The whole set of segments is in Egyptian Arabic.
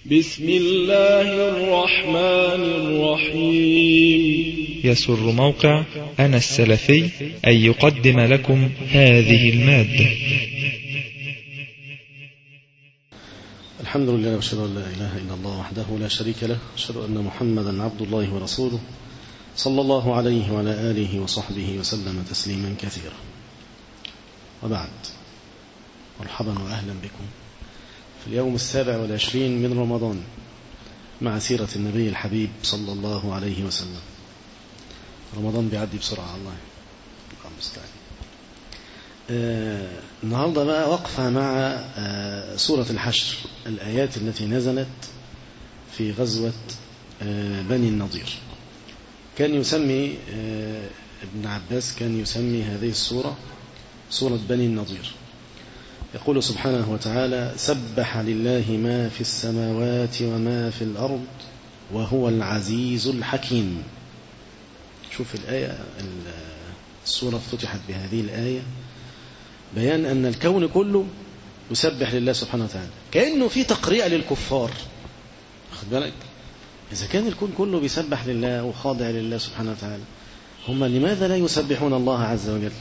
بسم الله الرحمن الرحيم يسر موقع أنا السلفي أن يقدم لكم هذه المادة الحمد لله واشهد ان لا اله الا الله وحده لا شريك له واشهد ان محمدا عبد الله ورسوله صلى الله عليه وعلى اله وصحبه وسلم تسليما كثيرا وبعد مرحبا واهلا بكم في اليوم السابع والعشرين من رمضان مع سيرة النبي الحبيب صلى الله عليه وسلم رمضان بيعدي بسرعة الله الله المستعان آه النهاردة بقى وقفة مع آه سورة الحشر الآيات التي نزلت في غزوة آه بني النضير كان يسمي آه ابن عباس كان يسمي هذه السورة سورة بني النضير يقول سبحانه وتعالى سبح لله ما في السماوات وما في الأرض وهو العزيز الحكيم شوف الآية السورة افتتحت بهذه الآية بيان أن الكون كله يسبح لله سبحانه وتعالى كأنه في تقريع للكفار خد بالك إذا كان الكون كله بيسبح لله وخاضع لله سبحانه وتعالى هم لماذا لا يسبحون الله عز وجل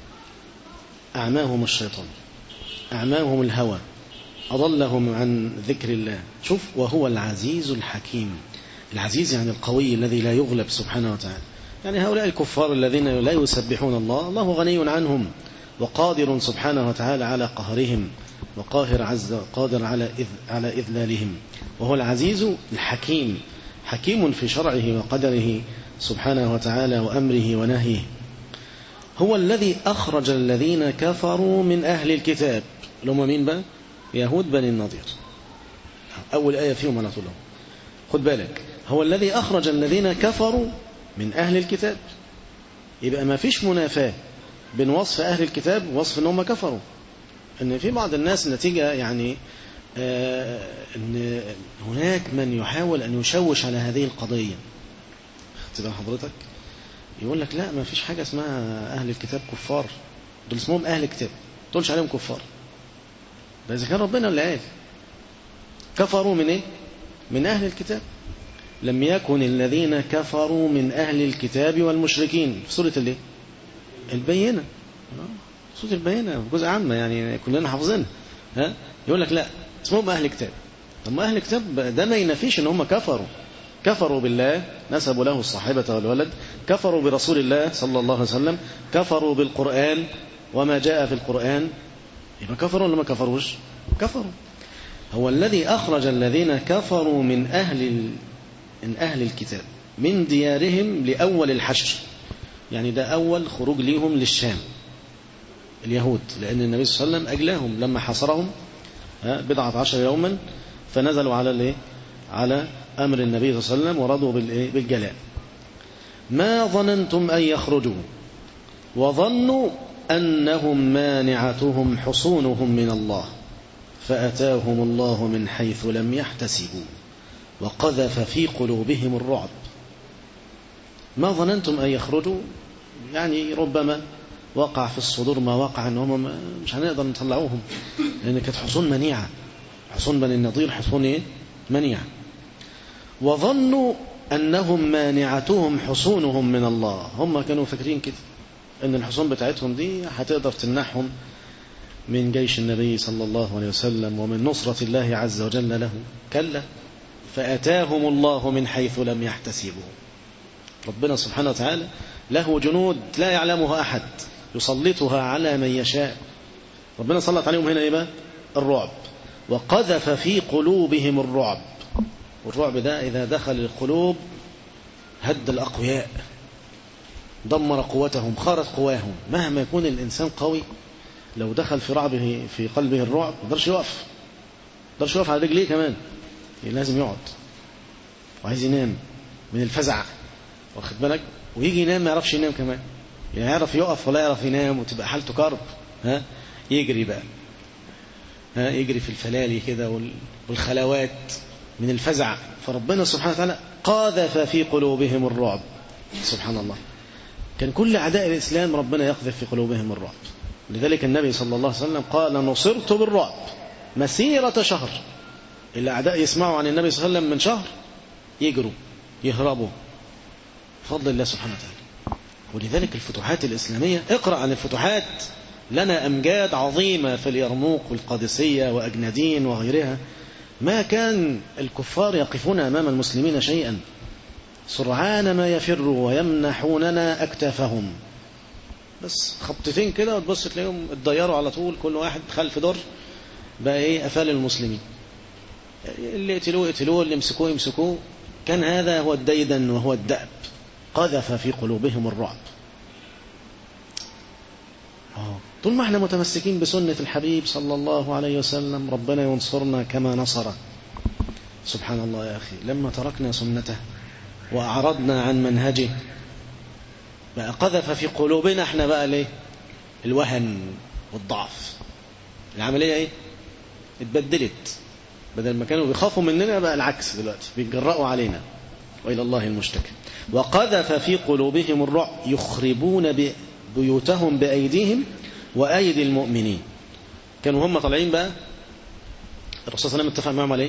أعماهم الشيطان أعماهم الهوى أضلهم عن ذكر الله شوف وهو العزيز الحكيم العزيز يعني القوي الذي لا يغلب سبحانه وتعالى يعني هؤلاء الكفار الذين لا يسبحون الله الله غني عنهم وقادر سبحانه وتعالى على قهرهم وقاهر عز قادر على إذ على إذلالهم وهو العزيز الحكيم حكيم في شرعه وقدره سبحانه وتعالى وأمره ونهيه هو الذي أخرج الذين كفروا من أهل الكتاب اللي هم مين بقى يهود بني النضير أول آية فيهم على طول خد بالك هو الذي أخرج الذين كفروا من أهل الكتاب يبقى ما فيش منافاة بين وصف أهل الكتاب ووصف أنهم كفروا أن في بعض الناس نتيجة يعني آه أن هناك من يحاول أن يشوش على هذه القضية خدت حضرتك يقول لك لا ما فيش حاجة اسمها أهل الكتاب كفار دول اسمهم أهل الكتاب تقولش عليهم كفار ده إذا كان ربنا اللي قال كفروا من إيه من أهل الكتاب لم يكن الذين كفروا من أهل الكتاب والمشركين في سورة الايه البينة سورة البينة جزء عامة يعني كلنا حافظينها ها يقول لك لا اسمهم أهل الكتاب هم أهل الكتاب ده ما ينافيش إن هم كفروا كفروا بالله نسبوا له الصاحبة والولد كفروا برسول الله صلى الله عليه وسلم كفروا بالقرآن وما جاء في القرآن يبقى كفروا ولا ما كفروش كفروا هو الذي أخرج الذين كفروا من أهل من أهل الكتاب من ديارهم لأول الحشر يعني ده أول خروج ليهم للشام اليهود لأن النبي صلى الله عليه وسلم أجلاهم لما حصرهم بضعة عشر يوما فنزلوا على الايه على أمر النبي صلى الله عليه وسلم ورضوا بالجلاء ما ظننتم أن يخرجوا وظنوا أنهم مانعتهم حصونهم من الله فأتاهم الله من حيث لم يحتسبوا وقذف في قلوبهم الرعب ما ظننتم أن يخرجوا يعني ربما وقع في الصدور ما وقع أنهم مش هنقدر نطلعوهم لأن كانت حصون منيعة حصون بني النضير حصون إيه؟ منيعة وظنوا أنهم مانعتهم حصونهم من الله هم كانوا فاكرين كده أن الحصون بتاعتهم دي هتقدر تمنعهم من جيش النبي صلى الله عليه وسلم ومن نصرة الله عز وجل له كلا فأتاهم الله من حيث لم يحتسبوا ربنا سبحانه وتعالى له جنود لا يعلمها أحد يسلطها على من يشاء ربنا سلط عليهم هنا إيه بقى الرعب وقذف في قلوبهم الرعب والرعب ده إذا دخل القلوب هد الأقوياء دمر قوتهم خارت قواهم مهما يكون الإنسان قوي لو دخل في رعبه في قلبه الرعب ما يقدرش يقف ما يقدرش يقف على رجليه كمان لازم يقعد وعايز ينام من الفزع واخد بالك ويجي ينام ما يعرفش ينام كمان يعني يعرف يقف ولا يعرف ينام وتبقى حالته كرب ها يجري بقى ها يجري في الفلالي كده والخلوات من الفزع فربنا سبحانه وتعالى قاذف في قلوبهم الرعب سبحان الله كان كل أعداء الإسلام ربنا يقذف في قلوبهم الرعب لذلك النبي صلى الله عليه وسلم قال نصرت بالرعب مسيرة شهر الأعداء يسمعوا عن النبي صلى الله عليه وسلم من شهر يجروا يهربوا فضل الله سبحانه وتعالى ولذلك الفتوحات الإسلامية اقرأ عن الفتوحات لنا أمجاد عظيمة في اليرموك والقادسية وأجنادين وغيرها ما كان الكفار يقفون أمام المسلمين شيئا سرعان ما يفروا ويمنحوننا أكتافهم بس خبطتين كده وتبص تلاقيهم اتضيروا على طول كل واحد خلف دور بقى ايه أفال المسلمين اللي يقتلوه يقتلوه اللي يمسكوه يمسكوه كان هذا هو الديدن وهو الدأب قذف في قلوبهم الرعب طول ما احنا متمسكين بسنة الحبيب صلى الله عليه وسلم ربنا ينصرنا كما نصر سبحان الله يا أخي لما تركنا سنته وأعرضنا عن منهجه بقى قذف في قلوبنا احنا بقى ليه الوهن والضعف العملية ايه اتبدلت بدل ما كانوا بيخافوا مننا بقى العكس دلوقتي بيتجرأوا علينا وإلى الله المشتكى وقذف في قلوبهم الرعب يخربون بيوتهم بأيديهم وأيدي المؤمنين كانوا هم طالعين بقى الرسول صلى الله عليه وسلم اتفق معهم عليه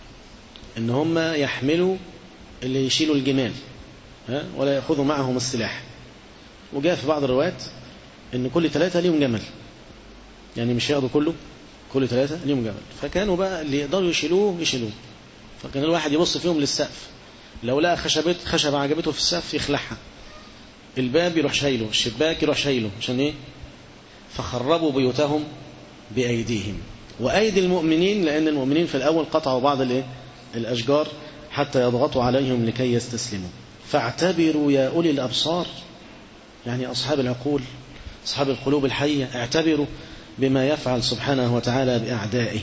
ان هم يحملوا اللي يشيلوا الجمال ها ولا يأخذوا معهم السلاح وجاء في بعض الروايات ان كل ثلاثة ليهم جمل يعني مش ياخدوا كله كل ثلاثة ليهم جمل فكانوا بقى اللي يقدروا يشيلوه يشيلوه فكان الواحد يبص فيهم للسقف لو لقى خشبت خشبة عجبته في السقف يخلعها الباب يروح شايله الشباك يروح شايله عشان ايه فخربوا بيوتهم بأيديهم وأيدي المؤمنين لأن المؤمنين في الأول قطعوا بعض الايه الأشجار حتى يضغطوا عليهم لكي يستسلموا فاعتبروا يا أولي الأبصار يعني أصحاب العقول أصحاب القلوب الحية اعتبروا بما يفعل سبحانه وتعالى بأعدائه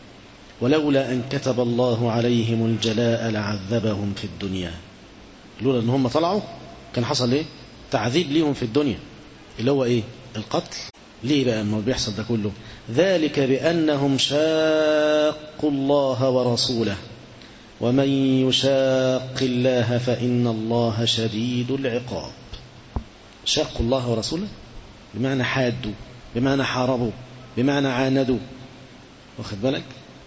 ولولا أن كتب الله عليهم الجلاء لعذبهم في الدنيا لولا أن هم طلعوا كان حصل إيه تعذيب ليهم في الدنيا اللي هو إيه القتل ليه بقى ما بيحصل ده كله ذلك بأنهم شاقوا الله ورسوله ومن يشاق الله فإن الله شديد العقاب شاقوا الله ورسوله بمعنى حادوا بمعنى حاربوا بمعنى عاندوا واخد بالك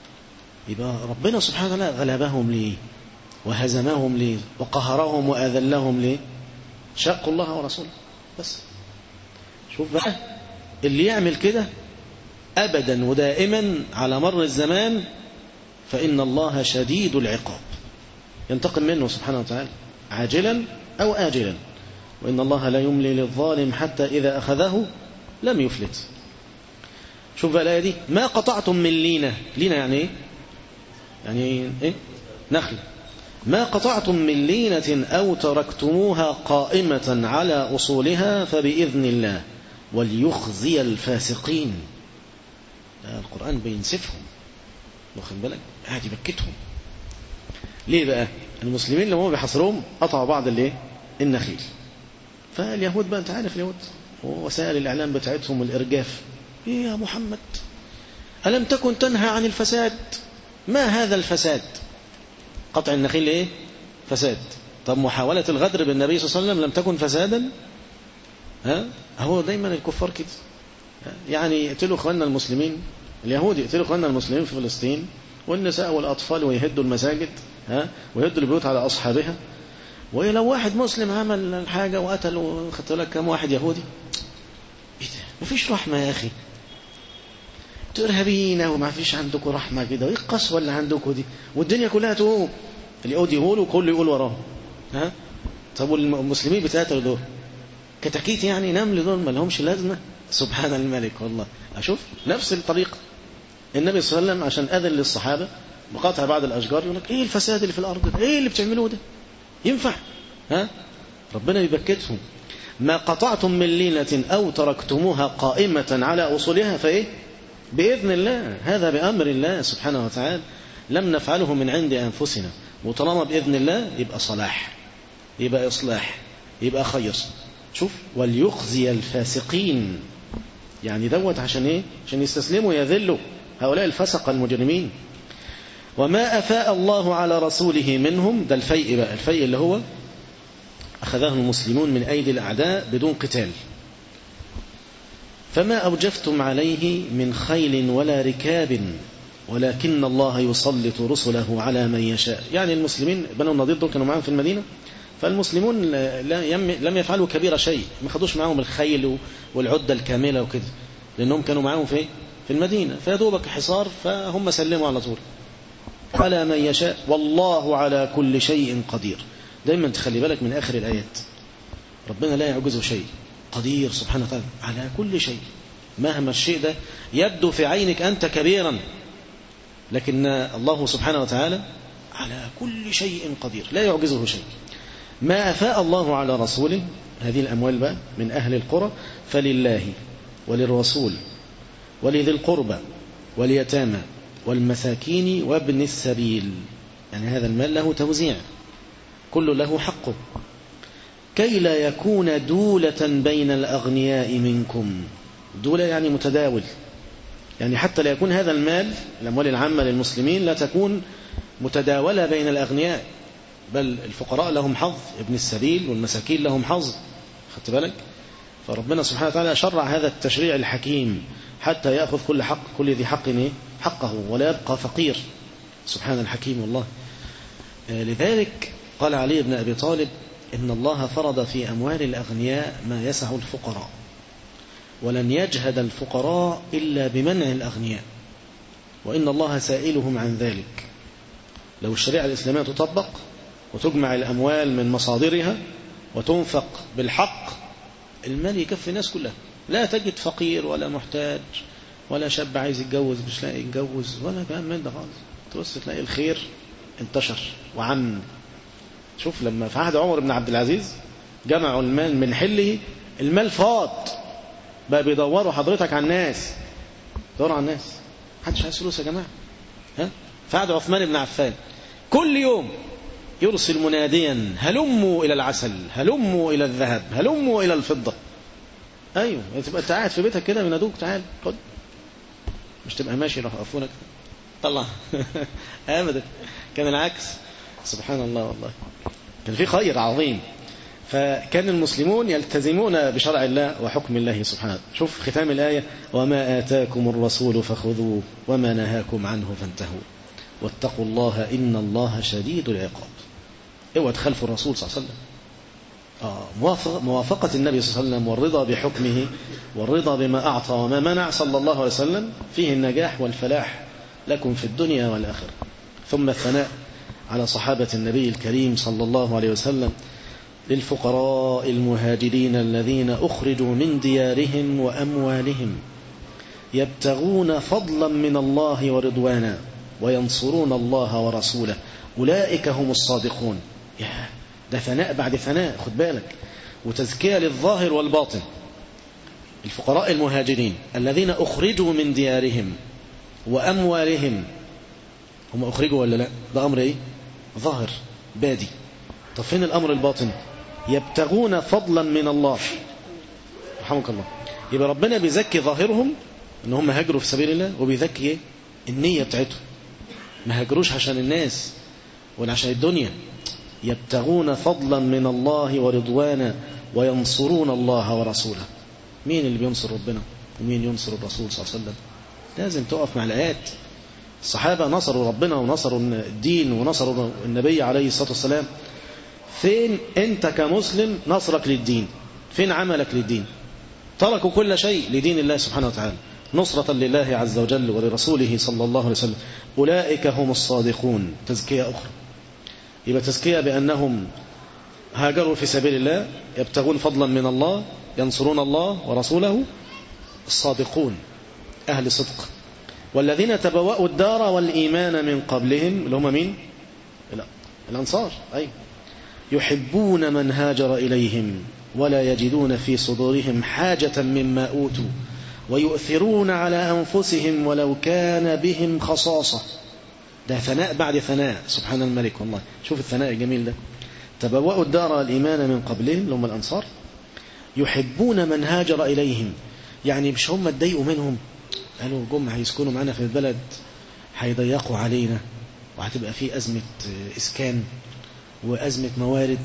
يبقى ربنا سبحانه وتعالى غلبهم ليه وهزمهم ليه وقهرهم وأذلهم ليه شاقوا الله ورسوله بس شوف بقى اللي يعمل كده أبدا ودائما على مر الزمان فإن الله شديد العقاب ينتقم منه سبحانه وتعالى عاجلا أو آجلا وإن الله لا يملي للظالم حتى إذا أخذه لم يفلت شوف بقى الآية دي ما قطعتم من لينة لينة يعني إيه يعني إيه نخل ما قطعتم من لينة أو تركتموها قائمة على أصولها فبإذن الله وليخزي الفاسقين القرآن بينسفهم واخد بالك قاعد يبكتهم ليه بقى المسلمين لما هم بيحصروهم قطعوا بعض الايه النخيل فاليهود بقى انت عارف اليهود ووسائل الاعلام بتاعتهم الارجاف ايه يا محمد الم تكن تنهى عن الفساد ما هذا الفساد قطع النخيل ايه فساد طب محاولة الغدر بالنبي صلى الله عليه وسلم لم تكن فسادا ها هو دايما الكفار كده يعني يقتلوا اخواننا المسلمين اليهود يقتلوا اخواننا المسلمين في فلسطين والنساء والاطفال ويهدوا المساجد ها ويهدوا البيوت على اصحابها ولو واحد مسلم عمل حاجه وقتل وخدت لك كم واحد يهودي ايه ده مفيش رحمه يا اخي ترهبين وما فيش عندكم رحمه كده وايه القسوه اللي عندكم دي والدنيا كلها تقوم اليهود يقولوا وكله يقول وراهم ها طب والمسلمين بتقاتلوا دول كتاكيت يعني نمل دول ما لهمش لازمه سبحان الملك والله أشوف نفس الطريقة النبي صلى الله عليه وسلم عشان أذن للصحابة وقاطع بعض الأشجار يقول لك إيه الفساد اللي في الأرض ده إيه اللي بتعملوه ده ينفع ها ربنا يبكتهم ما قطعتم من لينة أو تركتموها قائمة على أصولها فإيه بإذن الله هذا بأمر الله سبحانه وتعالى لم نفعله من عند أنفسنا وطالما بإذن الله يبقى صلاح يبقى إصلاح يبقى خير شوف وليخزي الفاسقين يعني دوت عشان ايه عشان يستسلموا يذلوا هؤلاء الفسق المجرمين وما أفاء الله على رسوله منهم ده الفيء بقى الفيء اللي هو أخذه المسلمون من أيدي الأعداء بدون قتال فما أوجفتم عليه من خيل ولا ركاب ولكن الله يسلط رسله على من يشاء يعني المسلمين بنو النضير دول كانوا معاهم في المدينة فالمسلمون لم يفعلوا كبير شيء ما خدوش معاهم الخيل والعدة الكاملة وكده لأنهم كانوا معاهم في في المدينة فيدوبك حصار فهم سلموا على طول على من يشاء والله على كل شيء قدير دايما تخلي بالك من آخر الآيات ربنا لا يعجزه شيء قدير سبحانه وتعالى على كل شيء مهما الشيء ده يبدو في عينك أنت كبيرا لكن الله سبحانه وتعالى على كل شيء قدير لا يعجزه شيء ما أفاء الله على رسوله هذه الأموال بقى من أهل القرى فلله وللرسول ولذي القربى واليتامى والمساكين وابن السبيل يعني هذا المال له توزيع كل له حقه كي لا يكون دولة بين الأغنياء منكم دولة يعني متداول يعني حتى لا يكون هذا المال الأموال العامة للمسلمين لا تكون متداولة بين الأغنياء بل الفقراء لهم حظ ابن السبيل والمساكين لهم حظ خدت بالك فربنا سبحانه وتعالى شرع هذا التشريع الحكيم حتى يأخذ كل حق كل ذي حق حقه ولا يبقى فقير سبحان الحكيم والله لذلك قال علي بن أبي طالب إن الله فرض في أموال الأغنياء ما يسع الفقراء ولن يجهد الفقراء إلا بمنع الأغنياء وإن الله سائلهم عن ذلك لو الشريعة الإسلامية تطبق وتجمع الأموال من مصادرها وتنفق بالحق المال يكفي الناس كلها لا تجد فقير ولا محتاج ولا شاب عايز يتجوز مش لاقي يتجوز ولا كلام من ده خالص تبص تلاقي الخير انتشر وعم شوف لما في عهد عمر بن عبد العزيز جمعوا المال من حله المال فاض بقى بيدوروا حضرتك على الناس دوروا على الناس محدش عايز فلوس يا جماعه ها في عهد عثمان بن عفان كل يوم يرسل مناديا هلموا إلى العسل هلموا إلى الذهب هلموا إلى الفضة أيوة تبقى أنت قاعد في بيتك كده ينادوك تعال خد مش تبقى ماشي راح يقفونك طلع أبدا كان العكس سبحان الله والله كان في خير عظيم فكان المسلمون يلتزمون بشرع الله وحكم الله سبحانه شوف ختام الآية وما آتاكم الرسول فخذوه وما نهاكم عنه فانتهوا واتقوا الله إن الله شديد العقاب اوعى تخالفوا الرسول صلى الله عليه وسلم آه موافق موافقة النبي صلى الله عليه وسلم والرضا بحكمه والرضا بما أعطى وما منع صلى الله عليه وسلم فيه النجاح والفلاح لكم في الدنيا والآخرة ثم الثناء على صحابة النبي الكريم صلى الله عليه وسلم للفقراء المهاجرين الذين أخرجوا من ديارهم وأموالهم يبتغون فضلا من الله ورضوانا وينصرون الله ورسوله أولئك هم الصادقون يا ده ثناء بعد ثناء خد بالك وتزكية للظاهر والباطن الفقراء المهاجرين الذين أخرجوا من ديارهم وأموالهم هم أخرجوا ولا لا ده أمر إيه ظاهر بادي طب فين الأمر الباطن يبتغون فضلا من الله رحمك الله يبقى ربنا بيزكي ظاهرهم ان هم هاجروا في سبيل الله وبيزكي ايه النية بتاعتهم ما هاجروش عشان الناس ولا عشان الدنيا يبتغون فضلا من الله ورضوانا وينصرون الله ورسوله مين اللي بينصر ربنا ومين ينصر الرسول صلى الله عليه وسلم لازم تقف مع الآيات الصحابة نصروا ربنا ونصروا الدين ونصروا النبي عليه الصلاة والسلام فين أنت كمسلم نصرك للدين فين عملك للدين تركوا كل شيء لدين الله سبحانه وتعالى نصرة لله عز وجل ولرسوله صلى الله عليه وسلم أولئك هم الصادقون تزكية أخرى يبقى تزكية بأنهم هاجروا في سبيل الله يبتغون فضلا من الله ينصرون الله ورسوله الصادقون أهل صدق والذين تبوأوا الدار والإيمان من قبلهم اللي هم مين لا الأنصار أي يحبون من هاجر إليهم ولا يجدون في صدورهم حاجة مما أوتوا ويؤثرون على أنفسهم ولو كان بهم خصاصة ده ثناء بعد ثناء سبحان الملك والله شوف الثناء الجميل ده تبوأوا الدار الإيمان من قبلهم اللي هم الأنصار يحبون من هاجر إليهم يعني مش هم اتضايقوا منهم قالوا جم هيسكنوا معانا في البلد هيضيقوا علينا وهتبقى في أزمة إسكان وأزمة موارد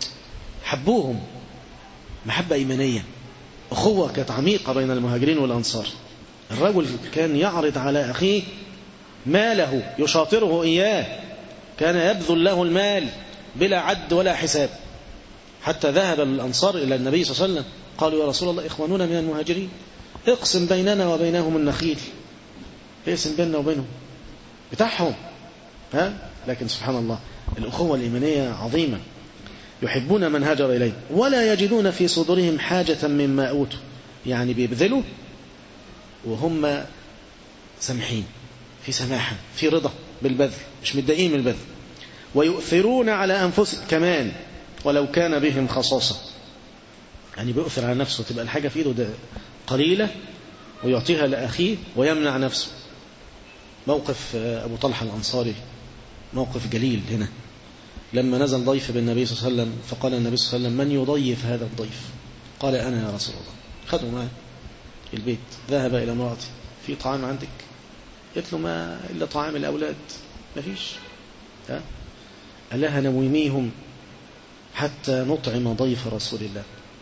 حبوهم محبة إيمانية أخوة كانت عميقة بين المهاجرين والأنصار الرجل كان يعرض على أخيه ماله يشاطره إياه كان يبذل له المال بلا عد ولا حساب حتى ذهب الأنصار إلى النبي صلى الله عليه وسلم قالوا يا رسول الله إخواننا من المهاجرين اقسم بيننا وبينهم النخيل اقسم بيننا وبينهم بتاعهم ها لكن سبحان الله الأخوة الإيمانية عظيمة يحبون من هاجر إليه ولا يجدون في صدورهم حاجة مما أوتوا يعني بيبذلوا وهم سمحين في سماحة في رضا بالبذل مش متضايقين من البذل ويؤثرون على أنفسهم كمان ولو كان بهم خصاصة يعني بيؤثر على نفسه تبقى الحاجة في إيده ده قليلة ويعطيها لأخيه ويمنع نفسه موقف أبو طلحة الأنصاري موقف جليل هنا لما نزل ضيف بالنبي صلى الله عليه وسلم فقال النبي صلى الله عليه وسلم من يضيف هذا الضيف قال أنا يا رسول الله خذوا معه البيت ذهب إلى امرأتي في طعام عندك قلت له ما إلا طعام الأولاد ما فيش ها قال لها نوميهم حتى نطعم ضيف رسول الله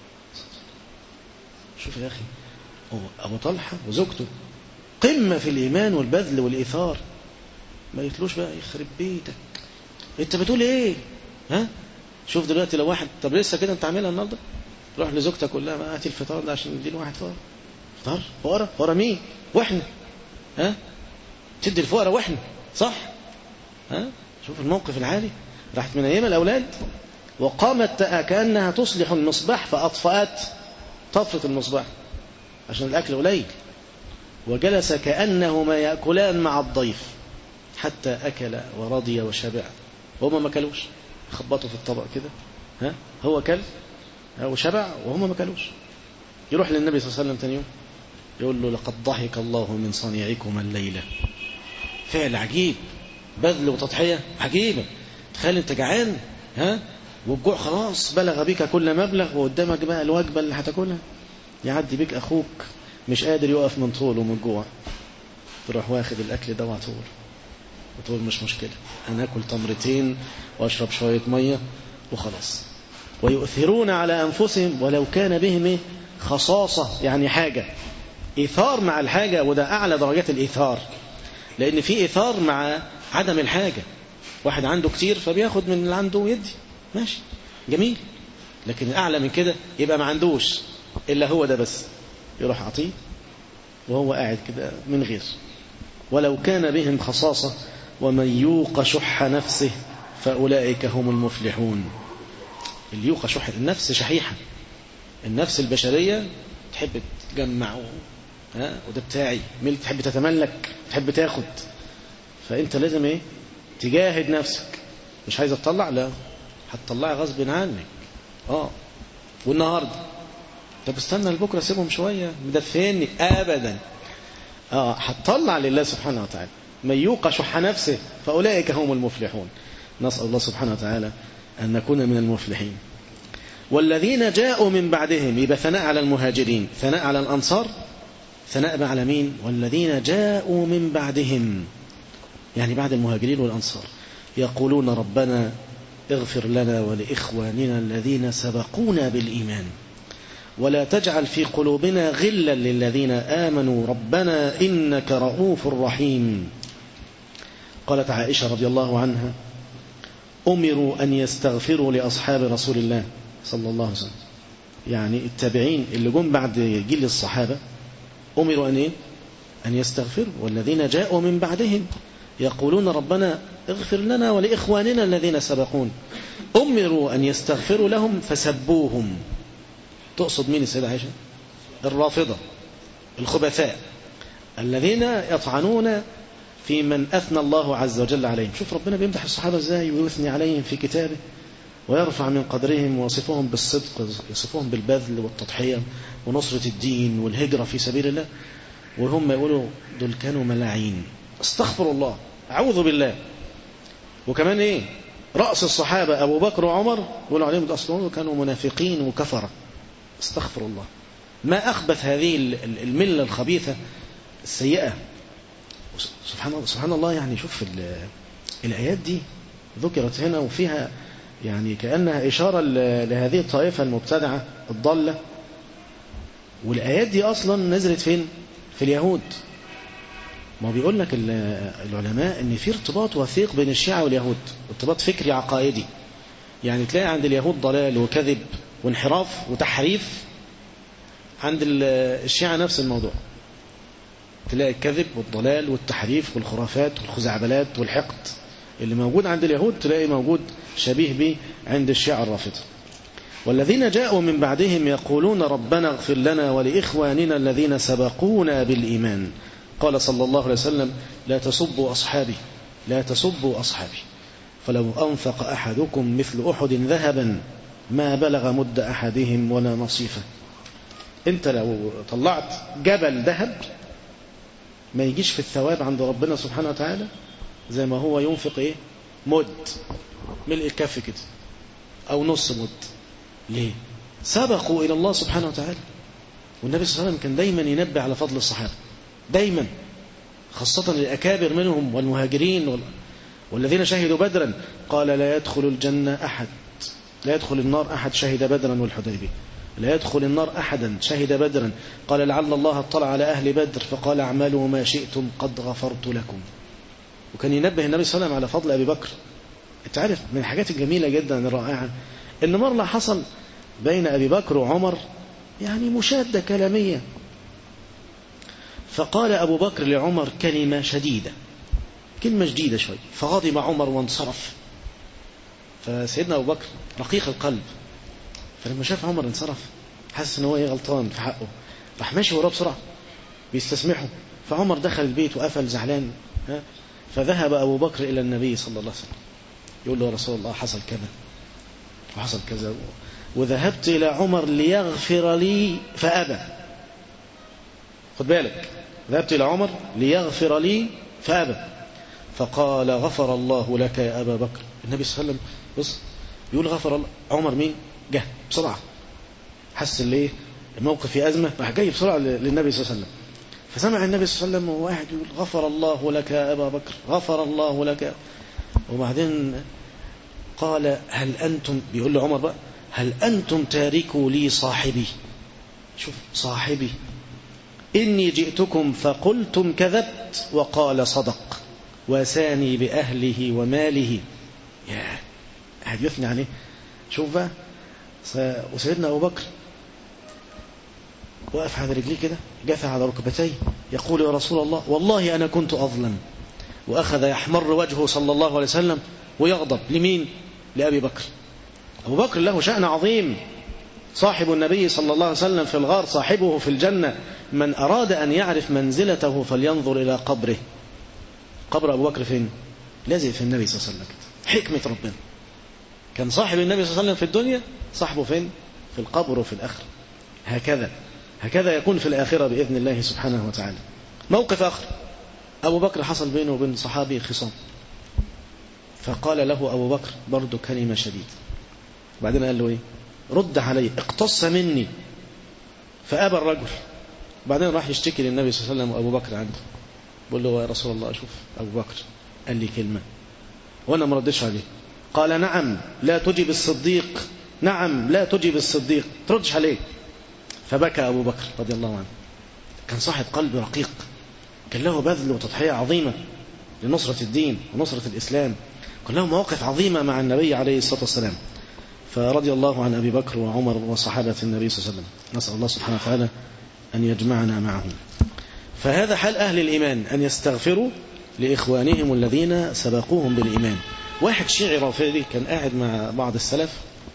شوف يا أخي أبو طلحة وزوجته قمة في الإيمان والبذل والإيثار ما يتلوش بقى يخرب بيتك انت بتقول ايه ها شوف دلوقتي لو واحد طب لسه كده انت عاملها النهارده روح لزوجتك قول لها ما هاتي الفطار ده عشان نديله واحد فطار فطار فقراء فقراء مين واحنا ها تدي الفقراء واحنا صح ها شوف الموقف العالي راحت من ايام الاولاد وقامت كانها تصلح المصباح فاطفات طفره المصباح عشان الاكل قليل وجلس كانهما ياكلان مع الضيف حتى اكل ورضي وشبع وهم ما كلوش خبطوا في الطبق كده ها هو كل وشبع وهم ما كلوش يروح للنبي صلى الله عليه وسلم ثاني يوم يقول له لقد ضحك الله من صنيعكما الليلة فعل عجيب بذل وتضحية عجيبة تخيل انت جعان ها والجوع خلاص بلغ بك كل مبلغ وقدامك بقى الوجبة اللي هتاكلها يعدي بك أخوك مش قادر يقف من طوله من الجوع تروح واخد الأكل ده وعطول وتقول مش مشكلة أنا أكل تمرتين وأشرب شوية مية وخلاص ويؤثرون على أنفسهم ولو كان بهم خصاصة يعني حاجة إيثار مع الحاجة وده أعلى درجات الإيثار لأن في إيثار مع عدم الحاجة واحد عنده كتير فبياخد من اللي عنده ويدي ماشي جميل لكن أعلى من كده يبقى ما عندوش إلا هو ده بس يروح عطيه وهو قاعد كده من غير ولو كان بهم خصاصة ومن يوق شح نفسه فأولئك هم المفلحون اللي يوق شح النفس شحيحة النفس البشرية تحب تجمع ها وده بتاعي مين تحب تتملك تحب تاخد فانت لازم ايه تجاهد نفسك مش عايز تطلع لا هتطلعي غصب عنك اه والنهارده طب استنى لبكره سيبهم شويه مدفيني ابدا اه هتطلع لله سبحانه وتعالى من يوق شح نفسه فاولئك هم المفلحون نسال الله سبحانه وتعالى ان نكون من المفلحين والذين جاءوا من بعدهم يبقى ثناء على المهاجرين ثناء على الأنصار ثناء على مين والذين جاءوا من بعدهم يعني بعد المهاجرين والأنصار يقولون ربنا اغفر لنا ولإخواننا الذين سبقونا بالإيمان ولا تجعل في قلوبنا غلا للذين آمنوا ربنا إنك رؤوف رحيم قالت عائشة رضي الله عنها أمروا أن يستغفروا لأصحاب رسول الله صلى الله عليه وسلم يعني التابعين اللي جم بعد جيل الصحابة أمروا أن إيه؟ أن يستغفروا والذين جاءوا من بعدهم يقولون ربنا اغفر لنا ولإخواننا الذين سبقون أمروا أن يستغفروا لهم فسبوهم تقصد مين السيدة عائشة الرافضة الخبثاء الذين يطعنون في من أثنى الله عز وجل عليهم شوف ربنا بيمدح الصحابة ازاي ويثني عليهم في كتابه ويرفع من قدرهم ويصفهم بالصدق يصفهم بالبذل والتضحية ونصرة الدين والهجرة في سبيل الله وهم يقولوا دول كانوا ملاعين استغفر الله أعوذ بالله وكمان إيه رأس الصحابة أبو بكر وعمر يقولوا عليهم أصلا كانوا منافقين وكفرة استغفر الله ما أخبث هذه الملة الخبيثة السيئة سبحان الله سبحان الله يعني شوف الآيات دي ذكرت هنا وفيها يعني كأنها إشارة لهذه الطائفة المبتدعة الضالة والآيات دي أصلا نزلت فين في اليهود ما بيقول لك العلماء ان في ارتباط وثيق بين الشيعة واليهود ارتباط فكري عقائدي يعني تلاقي عند اليهود ضلال وكذب وانحراف وتحريف عند الشيعة نفس الموضوع تلاقي الكذب والضلال والتحريف والخرافات والخزعبلات والحقد اللي موجود عند اليهود تلاقي موجود شبيه به عند الشيعة الرافضة والذين جاءوا من بعدهم يقولون ربنا اغفر لنا ولإخواننا الذين سبقونا بالإيمان قال صلى الله عليه وسلم لا تسبوا أصحابي لا تسبوا أصحابي فلو أنفق أحدكم مثل أحد ذهبا ما بلغ مد أحدهم ولا نصيفه انت لو طلعت جبل ذهب ما يجيش في الثواب عند ربنا سبحانه وتعالى زي ما هو ينفق ايه مد ملء الكف كده او نص مد ليه سبقوا الى الله سبحانه وتعالى والنبي صلى الله عليه وسلم كان دايما ينبه على فضل الصحابه دايما خاصة الأكابر منهم والمهاجرين وال... والذين شهدوا بدرا قال لا يدخل الجنة أحد لا يدخل النار أحد شهد بدرا والحديبية لا يدخل النار أحدا شهد بدرا قال لعل الله اطلع على أهل بدر فقال اعملوا ما شئتم قد غفرت لكم وكان ينبه النبي صلى الله عليه وسلم على فضل أبي بكر انت عارف من الحاجات الجميلة جدا الرائعة ان مرة حصل بين أبي بكر وعمر يعني مشادة كلامية فقال أبو بكر لعمر كلمة شديدة كلمة شديدة شوي فغضب عمر وانصرف فسيدنا أبو بكر رقيق القلب فلما شاف عمر انصرف حس ان هو ايه غلطان في حقه راح ماشي وراه بسرعة بيستسمحه فعمر دخل البيت وقفل زعلان ها فذهب أبو بكر إلى النبي صلى الله عليه وسلم يقول له يا رسول الله حصل كذا وحصل كذا وذهبت إلى عمر ليغفر لي فأبى خد بالك ذهبت إلى عمر ليغفر لي فأبى فقال غفر الله لك يا أبا بكر النبي صلى الله عليه وسلم بص يقول غفر الله عمر مين جه بسرعة حس اللي الموقف في أزمة راح جاي بسرعة للنبي صلى الله عليه وسلم فسمع النبي صلى الله عليه وسلم واحد يقول غفر الله لك يا أبا بكر غفر الله لك وبعدين قال هل أنتم بيقول لعمر بقى هل أنتم تاركوا لي صاحبي شوف صاحبي إني جئتكم فقلتم كذبت وقال صدق وساني بأهله وماله يا قاعد يثني عليه شوف بقى وسيدنا أبو بكر وقف على رجليه كده جثى على ركبتيه يقول يا رسول الله والله أنا كنت أظلم وأخذ يحمر وجهه صلى الله عليه وسلم ويغضب لمين لأبي بكر أبو بكر له شأن عظيم صاحب النبي صلى الله عليه وسلم في الغار صاحبه في الجنة من أراد أن يعرف منزلته فلينظر إلى قبره قبر أبو بكر فين لازق في النبي صلى الله عليه وسلم حكمة ربنا كان صاحب النبي صلى الله عليه وسلم في الدنيا صاحبه فين في القبر وفي الآخرة هكذا هكذا يكون في الآخرة بإذن الله سبحانه وتعالى موقف آخر أبو بكر حصل بينه وبين صحابي خصام فقال له أبو بكر برضه كلمة شديدة بعدين قال له إيه رد علي اقتص مني فأبى الرجل بعدين راح يشتكي للنبي صلى الله عليه وسلم وأبو بكر عنده بقول له يا رسول الله أشوف أبو بكر قال لي كلمة وأنا ما ردش عليه قال نعم لا تجب الصديق نعم لا تجب الصديق تردش عليه فبكى أبو بكر رضي الله عنه كان صاحب قلب رقيق كان له بذل وتضحية عظيمة لنصرة الدين ونصرة الإسلام كان له مواقف عظيمة مع النبي عليه الصلاة والسلام فرضي الله عن أبي بكر وعمر وصحابة النبي صلى الله عليه وسلم نسأل الله سبحانه وتعالى أن يجمعنا معهم فهذا حال أهل الإيمان أن يستغفروا لإخوانهم الذين سبقوهم بالإيمان واحد شيعي رافضي كان قاعد مع بعض السلف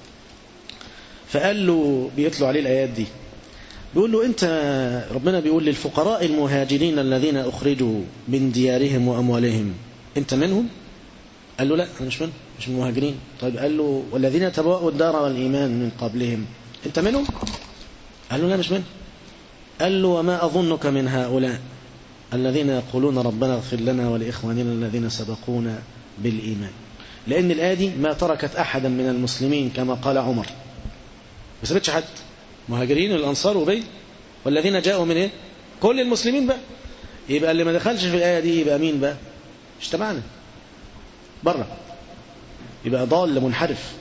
فقال له بيتلو عليه الآيات دي بيقول له أنت ربنا بيقول للفقراء المهاجرين الذين أخرجوا من ديارهم وأموالهم أنت منهم قال له لا أنا مش منهم مش من المهاجرين طيب قال له والذين تبوأوا الدار والإيمان من قبلهم أنت منهم قال له لا مش منهم قال له وما أظنك من هؤلاء الذين يقولون ربنا اغفر لنا ولإخواننا الذين سبقونا بالإيمان لأن الآية دي ما تركت أحدا من المسلمين كما قال عمر ما سابتش حد مهاجرين والأنصار وبي والذين جاءوا من إيه كل المسلمين بقى يبقى اللي ما دخلش في الآية دي يبقى مين بقى اجتمعنا بره يبقى ضال منحرف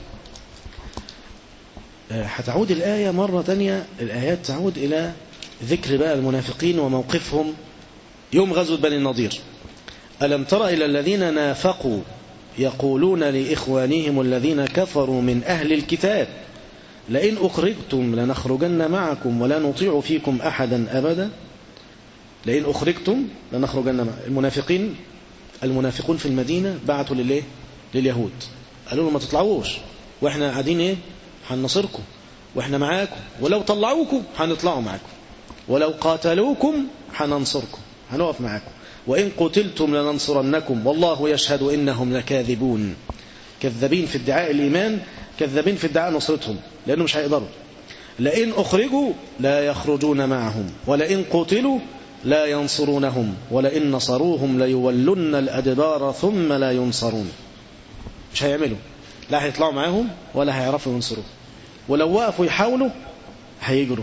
هتعود الآية مرة تانية الآيات تعود إلى ذكر بقى المنافقين وموقفهم يوم غزوة بني النضير ألم تر إلى الذين نافقوا يقولون لإخوانهم الذين كفروا من أهل الكتاب لئن أخرجتم لنخرجن معكم ولا نطيع فيكم أحدا أبدا لئن أخرجتم لنخرجن معكم المنافقين المنافقون في المدينة بعتوا لليه لليهود قالوا لهم ما تطلعوش واحنا قاعدين ايه هننصركم واحنا معاكم ولو طلعوكم هنطلعوا معاكم ولو قاتلوكم هننصركم هنقف معاكم وإن قتلتم لننصرنكم والله يشهد إنهم لكاذبون كذابين في ادعاء الإيمان كذابين في ادعاء نصرتهم لأنه مش هيقدروا لئن أخرجوا لا يخرجون معهم ولئن قتلوا لا ينصرونهم ولئن نصروهم ليولن الأدبار ثم لا ينصرون مش هيعملوا لا هيطلعوا معاهم ولا هيعرفوا ينصروا ولو وقفوا يحاولوا هيجروا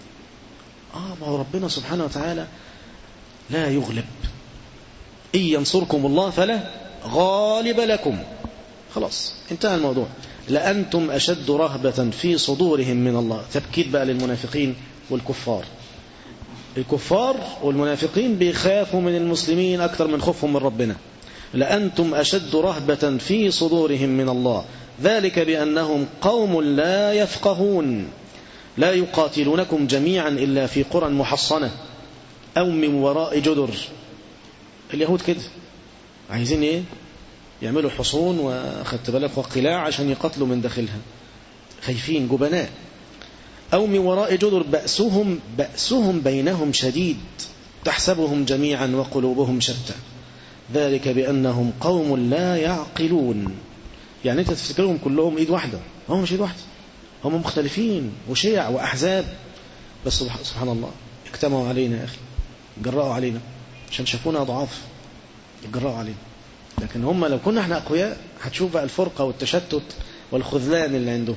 آه ما هو ربنا سبحانه وتعالى لا يغلب إن ينصركم الله فلا غالب لكم خلاص انتهى الموضوع لأنتم أشد رهبة في صدورهم من الله تبكيت بقى للمنافقين والكفار الكفار والمنافقين بيخافوا من المسلمين أكثر من خوفهم من ربنا لأنتم أشد رهبة في صدورهم من الله ذلك بأنهم قوم لا يفقهون لا يقاتلونكم جميعا إلا في قرى محصنة أو من وراء جدر اليهود كده عايزين ايه يعملوا حصون واخدت بالك وقلاع عشان يقتلوا من داخلها خايفين جبناء أو من وراء جدر بأسهم بأسهم بينهم شديد تحسبهم جميعا وقلوبهم شتى ذلك بأنهم قوم لا يعقلون يعني أنت تفتكرهم كلهم إيد واحدة هم مش إيد واحدة هم مختلفين وشيع وأحزاب بس سبحان الله اجتمعوا علينا يا أخي جرأوا علينا عشان شافونا ضعاف جرأوا علينا لكن هم لو كنا احنا أقوياء هتشوف بقى الفرقة والتشتت والخذلان اللي عندهم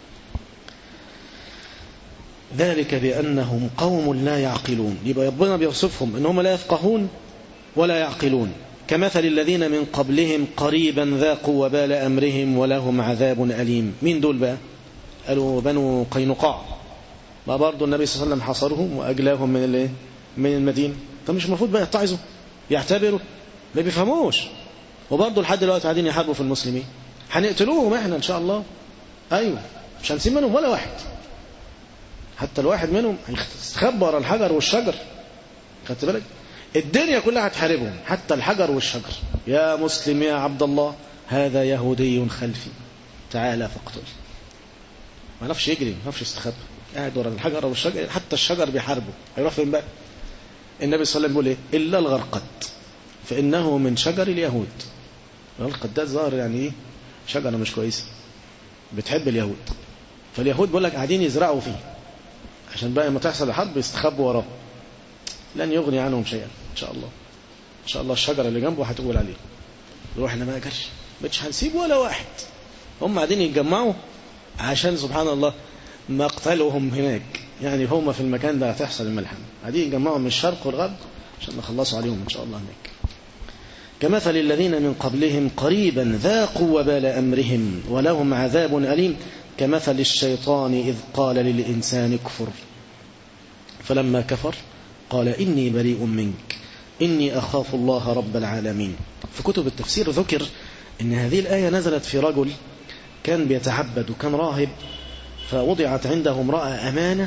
ذلك بأنهم قوم لا يعقلون يبقى ربنا بيوصفهم ان هم لا يفقهون ولا يعقلون كمثل الذين من قبلهم قريبا ذاقوا وبال أمرهم ولهم عذاب أليم مين دول بقى قالوا بنو قينقاع ما برضو النبي صلى الله عليه وسلم حصرهم وأجلاهم من الايه من المدينة فمش المفروض بقى يتعظوا يعتبروا ما بيفهموش وبرضه لحد دلوقتي قاعدين يحاربوا في المسلمين هنقتلوهم احنا ان شاء الله ايوه مش هنسيب منهم ولا واحد حتى الواحد منهم هيستخبى ورا الحجر والشجر خدت بالك الدنيا كلها هتحاربهم حتى الحجر والشجر يا مسلم يا عبد الله هذا يهودي خلفي تعالى فاقتل ما نفش يجري ما نفش يستخبى قاعد ورا الحجر والشجر حتى الشجر بيحاربه هيروح فين بقى النبي صلى الله عليه وسلم بيقول ايه الا الغرقد فانه من شجر اليهود الغرقد ده ظاهر يعني ايه شجره مش كويسه بتحب اليهود فاليهود بيقول لك قاعدين يزرعوا فيه عشان بقى لما تحصل الحرب يستخبوا وراه لن يغني عنهم شيئا ان شاء الله ان شاء الله الشجره اللي جنبه هتقول عليه يروح احنا ما جرش مش هنسيب ولا واحد هم قاعدين يتجمعوا عشان سبحان الله مقتلهم هناك يعني هم في المكان ده هتحصل الملحمة قاعدين يتجمعوا من الشرق والغرب عشان نخلصوا عليهم ان شاء الله هناك كمثل الذين من قبلهم قريبا ذاقوا وبال أمرهم ولهم عذاب أليم كمثل الشيطان إذ قال للإنسان كفر فلما كفر قال إني بريء منك إني أخاف الله رب العالمين في كتب التفسير ذكر أن هذه الآية نزلت في رجل كان بيتعبد وكان راهب فوضعت عنده امرأة أمانة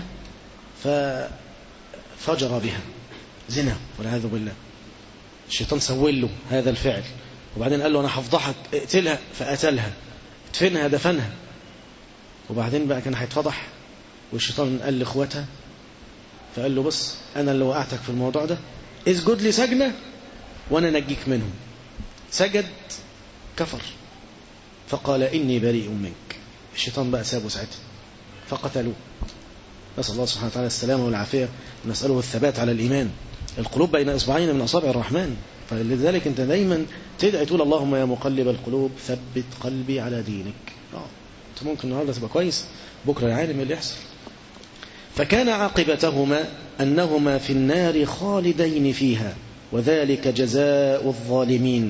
ففجر بها زنا والعياذ بالله الشيطان سول له هذا الفعل وبعدين قال له أنا هفضحك اقتلها فقتلها ادفنها دفنها وبعدين بقى كان هيتفضح والشيطان قال لاخواتها فقال له بص أنا اللي وقعتك في الموضوع ده اسجد لي سجنة وأنا نجيك منهم سجد كفر فقال إني بريء منك الشيطان بقى سابه ساعتها فقتلوه نسأل الله سبحانه وتعالى السلامة والعافية نسأله الثبات على الإيمان القلوب بين إصبعين من أصابع الرحمن فلذلك أنت دايما تدعي تقول اللهم يا مقلب القلوب ثبت قلبي على دينك آه. أنت ممكن النهارده تبقى كويس بكرة عالم اللي يحصل فكان عاقبتهما أنهما في النار خالدين فيها وذلك جزاء الظالمين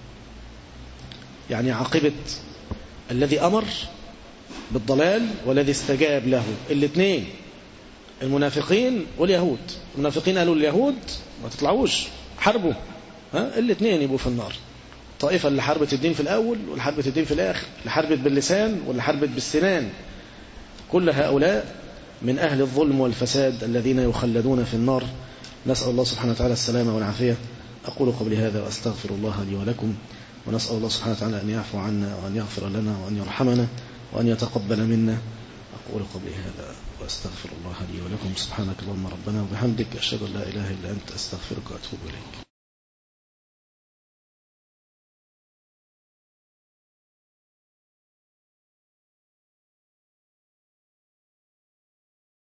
يعني عاقبة الذي أمر بالضلال والذي استجاب له الاثنين المنافقين واليهود المنافقين قالوا اليهود ما تطلعوش حاربوا ها الاثنين يبقوا في النار الطائفة اللي حاربت الدين في الأول واللي حاربت الدين في الآخر اللي حاربت باللسان واللي حاربت بالسنان كل هؤلاء من أهل الظلم والفساد الذين يخلدون في النار نسأل الله سبحانه وتعالى السلامة والعافية أقول قبل هذا وأستغفر الله لي ولكم ونسأل الله سبحانه وتعالى أن يعفو عنا وأن يغفر لنا وأن يرحمنا وأن يتقبل منا أقول قبل هذا وأستغفر الله لي ولكم سبحانك اللهم ربنا وبحمدك أشهد أن لا إله إلا أنت أستغفرك وأتوب إليك